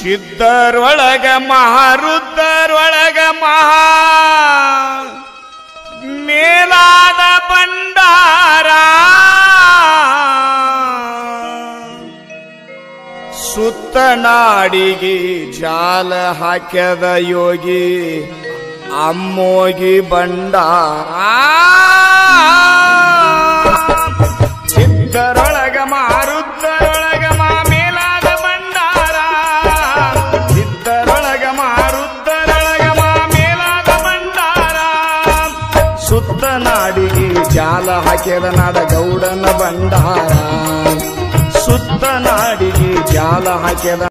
ಸಿದ್ಧರೊಳಗ ಮಹಾರುದ್ರರೊಳಗ ಮಹಾ ಮೇಲಾದ ಭಂಡಾರ ಸುತ್ತ ನಾಡಿಗೆ ಜಾಲ ಹಾಕ್ಯದ ಯೋಗಿ ಅಮ್ಮೋಗಿ ಬಂಡಾರ ಸಿದ್ಧರೊಳಗ ಮಾರುದ್ರರೊಳಗ ಮಾ ಮೇಲಾದ ಭಂಡಾರ ಸಿದ್ಧರೊಳಗ ಮಾರುದ್ರರೊಳಗ ಮಾ ಮೇಲಾದ ಭಂಡಾರ ಸುತ್ತ ನಾಡಿಗೆ ಜಾಲ ಹಾಕ್ಯದ ನಾಡ ಗೌಡನ ಭಂಡಾರ ಸುತ್ತ ನಾಡಿಗೆ ಜಾಲ ಹಾಕ್ಯದ